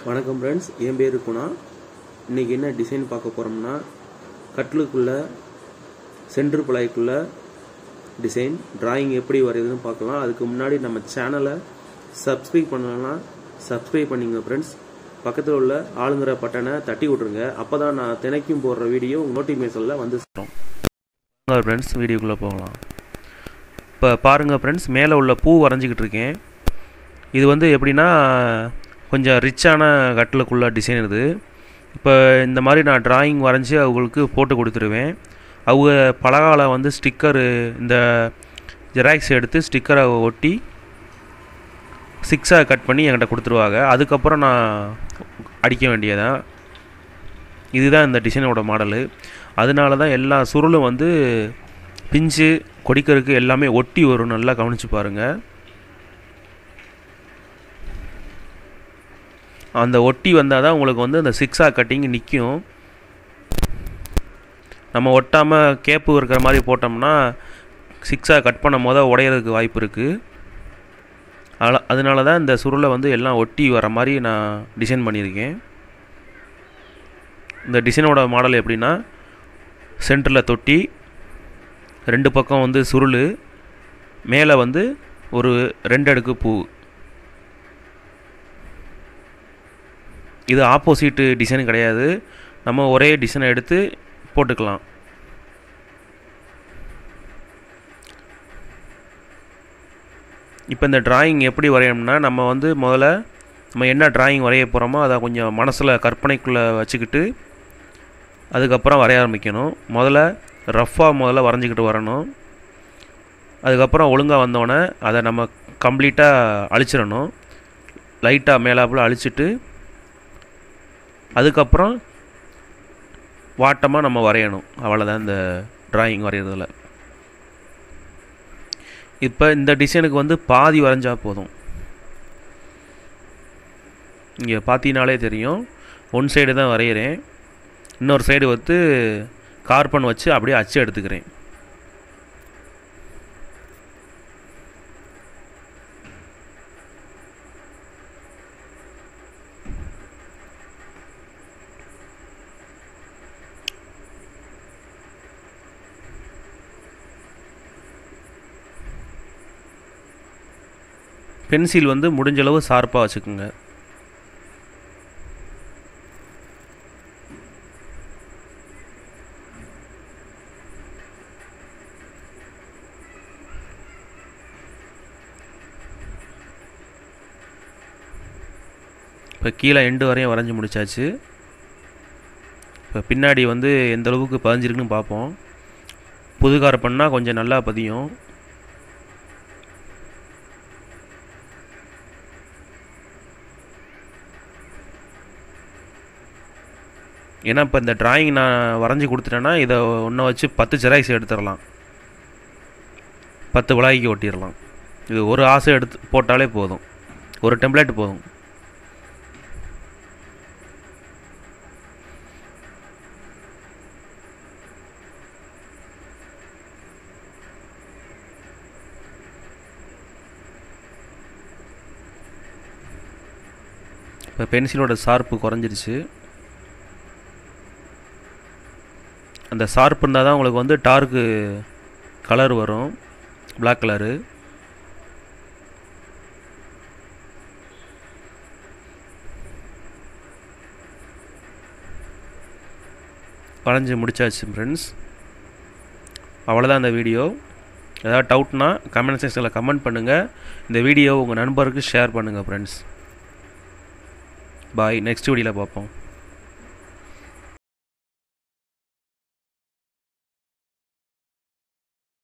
வணக்கம் ஃப்ரெண்ட்ஸ் என் பேர் குணா இன்றைக்கி என்ன டிசைன் பார்க்க போகிறோம்னா கட்லுக்குள்ள சென்ட்ரு பலாய்க்குள்ள டிசைன் டிராயிங் எப்படி வரையுதுன்னு பார்க்கலாம் அதுக்கு முன்னாடி நம்ம சேனலை சப்ஸ்கிரைப் பண்ணலன்னா சப்ஸ்கிரைப் பண்ணிங்க ஃப்ரெண்ட்ஸ் பக்கத்தில் உள்ள ஆளுங்கிற பட்டனை தட்டி விட்ருங்க அப்போ தான் நான் தினைக்கும் போடுற வீடியோ நோட்டிஃபிகேஷனில் வந்து சேரும் ஃப்ரெண்ட்ஸ் வீடியோக்குள்ளே போகலாம் இப்போ பாருங்கள் ஃப்ரெண்ட்ஸ் மேலே உள்ள பூ வரைஞ்சிக்கிட்டு இருக்கேன் இது வந்து எப்படின்னா கொஞ்சம் ரிச்சான கட்டிலுக்குள்ள டிசைன் இது இப்போ இந்த மாதிரி நான் டிராயிங் வரைஞ்சி அவங்களுக்கு போட்டு கொடுத்துருவேன் அவங்க பலகால வந்து ஸ்டிக்கரு இந்த ஜெராக்ஸ் எடுத்து ஸ்டிக்கரை ஒட்டி சிக்ஸாக கட் பண்ணி என்கிட்ட கொடுத்துருவாங்க அதுக்கப்புறம் நான் அடிக்க வேண்டியதான் இதுதான் இந்த டிசைனோட மாடலு அதனால தான் எல்லா சுருளும் வந்து பிஞ்சு கொடிக்கருக்கு எல்லாமே ஒட்டி வரும் நல்லா கவனித்து பாருங்கள் அந்த ஒட்டி வந்தால் தான் உங்களுக்கு வந்து அந்த சிக்ஸாக கட்டிங் நிற்கும் நம்ம ஒட்டாமல் கேப்பு இருக்கிற மாதிரி போட்டோம்னா சிக்ஸாக கட் பண்ணும் போது உடையிறதுக்கு வாய்ப்பு இருக்குது அதனால் அதனால தான் இந்த சுருளை வந்து எல்லாம் ஒட்டி வர மாதிரி நான் டிசைன் பண்ணியிருக்கேன் இந்த டிசைனோட மாடல் எப்படின்னா சென்டரில் தொட்டி ரெண்டு பக்கம் வந்து சுருள் மேலே வந்து ஒரு ரெண்டு அடுக்கு பூ இது ஆப்போசிட்டு டிசைன் கிடையாது நம்ம ஒரே டிசைனை எடுத்து போட்டுக்கலாம் இப்போ இந்த டிராயிங் எப்படி வரையணும்னா நம்ம வந்து முதல்ல நம்ம என்ன டிராயிங் வரைய போகிறோமோ அதை கொஞ்சம் மனசில் கற்பனைக்குள்ளே வச்சுக்கிட்டு அதுக்கப்புறம் வரைய ஆரம்பிக்கணும் முதல்ல ரஃப்பாக முதல்ல வரைஞ்சிக்கிட்டு வரணும் அதுக்கப்புறம் ஒழுங்காக வந்தோடனே அதை நம்ம கம்ப்ளீட்டாக அழிச்சிடணும் லைட்டாக மேலாப்பில் அழிச்சிட்டு அதுக்கப்புறம் வாட்டமாக நம்ம வரையணும் அவ்வளோதான் இந்த ட்ராயிங் வரைகிறதுல இப்போ இந்த டிசைனுக்கு வந்து பாதி வரைஞ்சா போதும் இங்கே பார்த்தீங்கனாலே தெரியும் ஒன் சைடு தான் வரைகிறேன் இன்னொரு சைடு வந்து கார்பன் வச்சு அப்படியே அச்சு எடுத்துக்கிறேன் பென்சில் வந்து முடிஞ்சளவு ஷார்ப்பாக வச்சுக்கோங்க இப்போ கீழே எண்டு வரையும் வரைஞ்சி முடிச்சாச்சு இப்போ பின்னாடி வந்து எந்த அளவுக்கு பதிஞ்சிருக்குன்னு பார்ப்போம் புதுகார பண்ணால் கொஞ்சம் நல்லா பதியும் ஏன்னா இப்போ இந்த டிராயிங் நான் வரைஞ்சி கொடுத்துட்டேன்னா இதை ஒன்றை வச்சு பத்து ஜெராக்ஸ் எடுத்துடலாம் பத்து விளாய்க்கு ஒட்டிடலாம் இது ஒரு ஆசை எடுத்து போட்டாலே போதும் ஒரு டெம்ப்ளேட் போதும் இப்போ பென்சிலோட ஷார்ப்பு குறைஞ்சிருச்சு அந்த ஷார்ப் இருந்தால் தான் உங்களுக்கு வந்து டார்க்கு கலர் வரும் பிளாக் கலரு வரைஞ்சி முடிச்சாச்சு ஃப்ரெண்ட்ஸ் அவ்வளோதான் அந்த வீடியோ ஏதாவது டவுட்னா கமெண்ட் செக்ஷனில் கமெண்ட் பண்ணுங்கள் இந்த வீடியோ உங்கள் நண்பருக்கு ஷேர் பண்ணுங்கள் ஃப்ரெண்ட்ஸ் பாய் நெக்ஸ்ட் வீடியோவில் பார்ப்போம்